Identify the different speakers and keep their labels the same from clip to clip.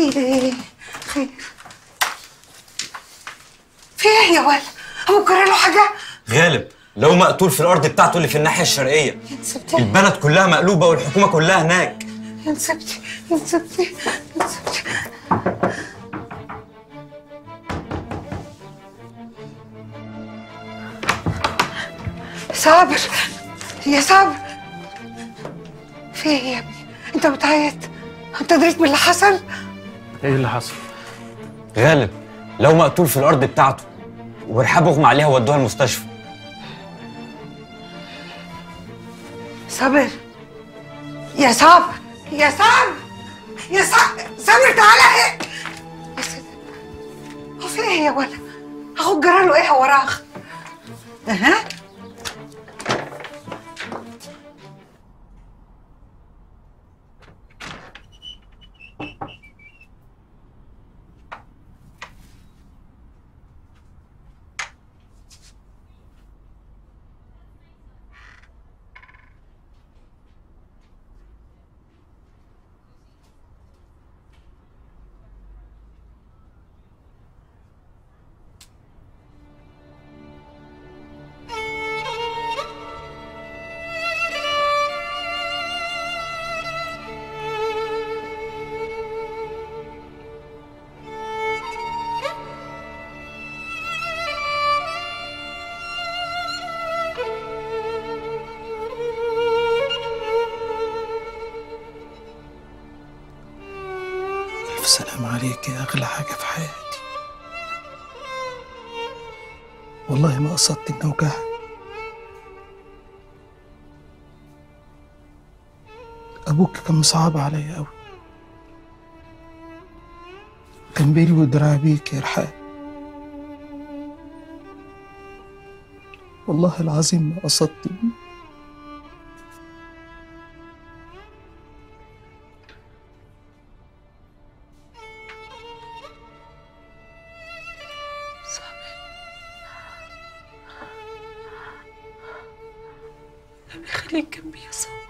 Speaker 1: خير خير في ايه يا ولد هو جرى له حاجه
Speaker 2: غالب لو مقتول في الارض بتاعته اللي في الناحيه الشرقيه
Speaker 1: يا نسبتي
Speaker 2: البلد كلها مقلوبه والحكومه كلها هناك
Speaker 1: يا نسبتي يا نسبتي يا نسبتي صابر يا صابر في ايه يا ابني انت بتعيط انت دريت من اللي حصل
Speaker 3: ايه اللي حصل؟
Speaker 2: غالب لو مقتول في الارض بتاعته ورحاب اغمى عليها ودوها المستشفى
Speaker 1: صابر يا صابر يا صابر يا صابر صابر تعالى هيك يا سيدي هو في ايه يا ولد اخوك جراله ايه وراه اها
Speaker 3: ألف سلام عليك يا أغلى حاجة في حياتي والله ما قصدت إني أوجعك أبوك كان مصعب عليا أوي كان بيلوي دراع بيك يا رحاب والله العظيم ما قصدت
Speaker 4: خليك جنبي يا صاحبي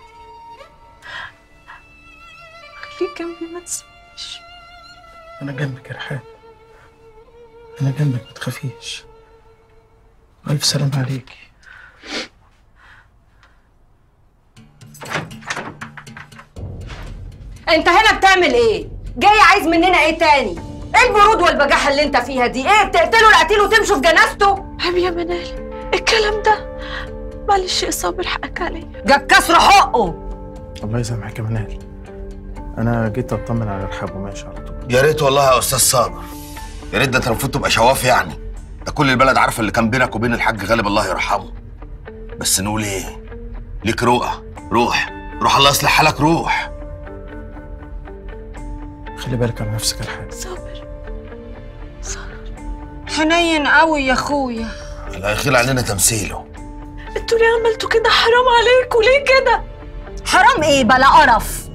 Speaker 4: خليك جنبي ما تسيبنيش
Speaker 3: أنا جنبك يا رحاب أنا جنبك ما تخافيش ألف سلام عليكي
Speaker 5: انت هنا بتعمل ايه؟ جاي عايز مننا ايه تاني؟ ايه البرود والبجاحة اللي انت فيها دي؟ ايه تقتلوا القتيل وتمشوا في جنازته؟
Speaker 4: عيب يا منال الكلام ده معلش يا صابر حقك عليا
Speaker 5: جاب كسر حقه
Speaker 3: الله يسامحك يا منال أنا جيت أطمن على رحاب وماشي على طول
Speaker 6: يا ريت والله يا استاذ صابر يا ريت ده انت المفروض تبقى شواف يعني ده كل البلد عارفه اللي كان بينك وبين الحاج غالب الله يرحمه بس نقول ايه ليك رؤى روح روح الله يصلح حالك روح
Speaker 3: خلي بالك على نفسك يا رحاب
Speaker 4: صابر صابر
Speaker 5: حنين قوي يا اخويا
Speaker 6: لا يخيل علينا تمثيله
Speaker 4: انتوا ليه عملتوا كده حرام عليكوا ليه كده؟
Speaker 5: حرام ايه بلا قرف